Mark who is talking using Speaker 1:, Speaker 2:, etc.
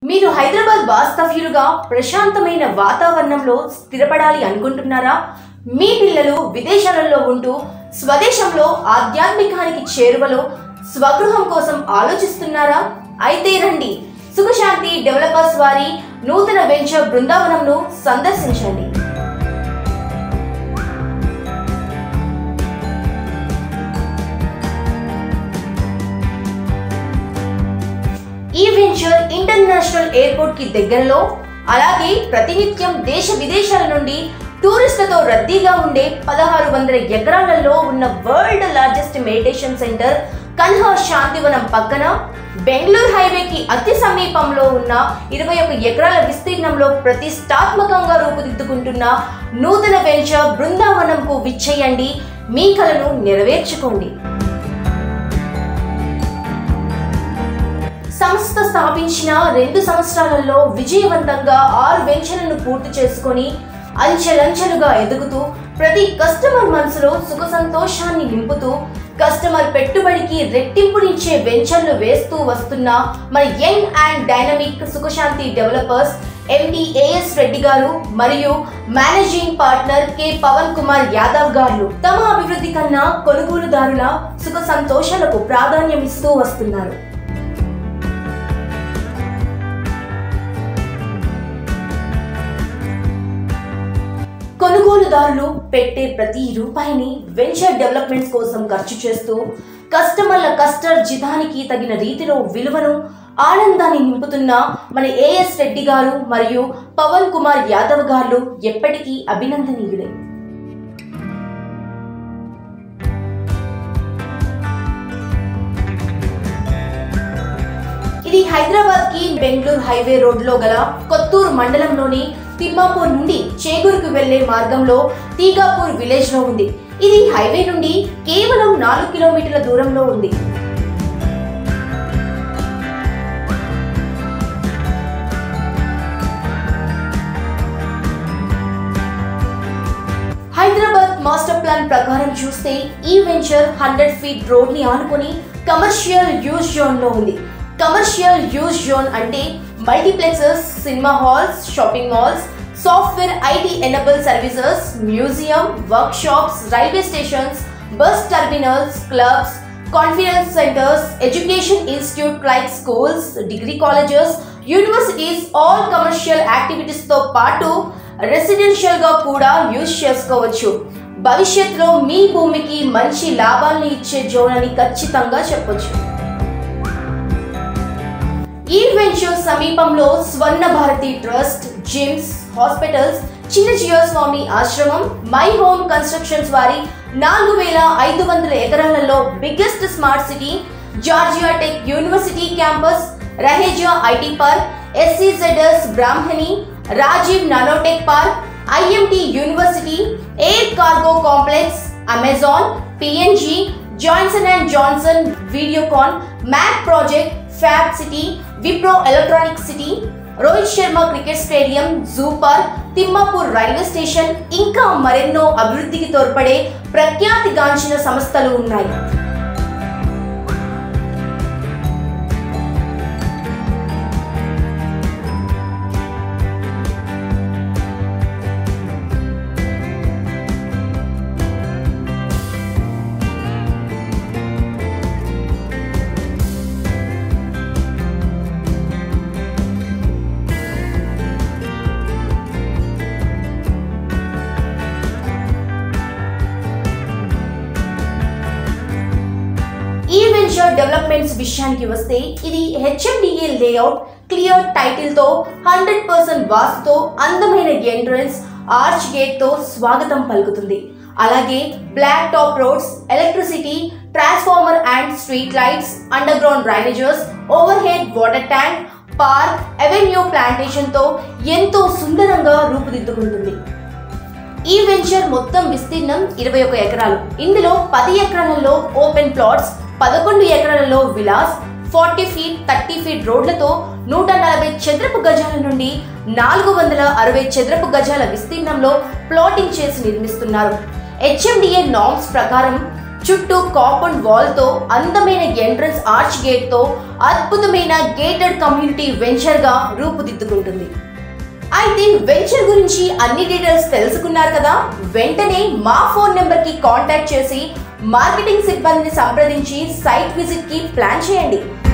Speaker 1: మీరు హైదరాబాద్ వాస్తవ్యులుగా ప్రశాంతమైన వాతావరణంలో స్థిరపడాలి అనుకుంటున్నారా మీ పిల్లలు విదేశాలలో ఉంటూ స్వదేశంలో ఆధ్యాత్మికానికి చేరువలో స్వగృహం కోసం ఆలోచిస్తున్నారా అయితే రండి సుఖశాంతి డెవలపర్స్ వారి నూతన వెంచర్ బృందావనంను సందర్శించండి ఈ వెంచర్ ఇంటర్నేషనల్ ఎయిర్పోర్ట్ కి దగ్గరలో అలాగే ప్రతినిత్యం దేశ విదేశాల నుండి టూరిస్టులతో రద్దీగా ఉండే పదహారు వందల ఎకరాలలో ఉన్న world largest meditation centre Kanha Shantivanam పక్కన బెంగళూరు హైవేకి అతి సమీపంలో ఉన్న ఇరవై ఒక ఎకరాల విస్తీర్ణంలో ప్రతిష్టాత్మకంగా రూపుదిద్దుకుంటున్న నూతన వెంచర్ బృందావనంకు విచ్చేయండి మీ కలను నెరవేర్చుకోండి సంస్థ స్థాపించిన రెండు సంవత్సరాలలో విజయవంతంగా ఆరు వెంచర్లను పూర్తి చేసుకొని అంచెలంచెలుగా ఎదుగుతూ ప్రతి కస్టమర్ మనసులో సుఖ సంతోషాన్ని నింపుతూ కస్టమర్ పెట్టుబడికి రెట్టింపునిచ్చే వెంచర్లు వేస్తూ వస్తున్న మన young and dynamic Sukhshanti developers MD AS Reddy గారు మరియు managing partner K Pavan Kumar Yadav గారు తమ అభివృద్ధి కన్నా కొనుగోలుదారుల సుఖ సంతోషాలకు ప్రాధాన్యం ఇస్తూ వస్తున్నారు కొనుగోలుదారులు పెట్టే ప్రతి రూపాయిని వెంచర్ డెవలప్మెంట్స్ కోసం ఖర్చు చేస్తూ కస్టమర్ల కష్టార్జితానికి తగిన రీతిలో విలువను ఆనందాన్ని నింపుతున్న మన ఏఎస్ రెడ్డి గారు మరియు పవన్ కుమార్ యాదవ్ గారు ఎప్పటికీ అభినందనీయులే ఇది హైదరాబాద్ కి బెంగళూరు హైవే రోడ్ లో గల కొత్తూరు మండలంలోని తిమ్మాపూర్ నుండి చేగూరుకు వెళ్లే మార్గంలో తీగాపూర్ విలేజ్ లో ఉంది ఇది హైవే నుండి కేవలం నాలుగు కిలోమీటర్ల దూరంలో ఉంది హైదరాబాద్ మాస్టర్ ప్లాన్ ప్రకారం చూస్తే ఈ వెంచర్ హండ్రెడ్ ఫీట్ రోడ్ ని ఆనుకొని కమర్షియల్ యూజ్ జోన్ లో ఉంది కమర్షియల్ యూజ్ జోన్ అంటే multiplexes cinema halls shopping malls software IT enable services museum workshops railway stations bus terminals clubs conference centres education institute like schools degree colleges universities all commercial activities తో పాటు residential గా కూడా use చేసుకోవచ్చు భవిష్యత్తులో మీ భూమికి మంచి లాభాల్ని ఇచ్చే జోన్ అని ఖచ్చితంగా చెప్పొచ్చు ఈ వెంచర్ సమీపంలో స్వర్ణ భారతి ట్రస్ట్ జిమ్స్ హాస్పిటల్స్ చిన్న స్వామి ఆశ్రమం మై హోమ్ కన్స్ట్రక్షన్స్ వారి నాలుగు వేల ఐదు వందల ఎకరాలలో biggest smart city Georgia Tech university campus Raheja IT park ఎస్సీజెడ్ఎస్ Brahmani Rajiv nanotech park IMT university air cargo complex Amazon PNG Johnson and Johnson Videocon Mac project fab city Wipro electronic city Rohit Sharma cricket stadium zoo park Timmapur railway station ఇంకా మరెన్నో అభివృద్ధికి తోడ్పడే ప్రఖ్యాతిగాంచిన సంస్థలు ఉన్నాయి ఈ venture developments విషయానికి వస్తే ఇది హెచ్ఎండిఏ లేఅవుట్ క్లియర్ టైటిల్ తో హండ్రెడ్ పర్సెంట్ వాస్తుతో అందమైన ఎంట్రన్స్ ఆర్చ్ గేట్ తో స్వాగతం పలుకుతుంది అలాగే black top roads electricity transformer and street lights underground drainages overhead water tank park avenue plantation తో ఎంతో సుందరంగా రూపుదిద్దుకుంటుంది ఈ వెంచర్ మొత్తం విస్తీర్ణం ఇరవై ఒక ఎకరాలు ఇందులో పది ఎకరాలలో ఓపెన్ ప్లాట్స్ పదకొండు ఎకరాలలో villas forty feet thirty feet రోడ్లతో నూట నలభై చదరపు గజాల నుండి నాలుగు వందల అరవై చదరపు గజాల విస్తీర్ణంలో ప్లాటింగ్ చేసి నిర్మిస్తున్నారు హెచ్ఎండిఏ నామ్స్ ప్రకారం చుట్టూ కాంపౌండ్ వాల్ తో అందమైన ఎంట్రన్స్ ఆర్చ్ గేట్ తో అద్భుతమైన గేటెడ్ కమ్యూనిటీ వెంచర్ గా రూపుదిద్దుకుంటుంది అయితే వెంచర్ గురించి అన్ని డీటెయిల్స్ తెలుసుకున్నారు కదా వెంటనే మా ఫోన్ నెంబర్ కి కాంటాక్ట్ చేసి మార్కెటింగ్ సిబ్బందిని సంప్రదించి సైట్ విజిట్ కి ప్లాన్ చేయండి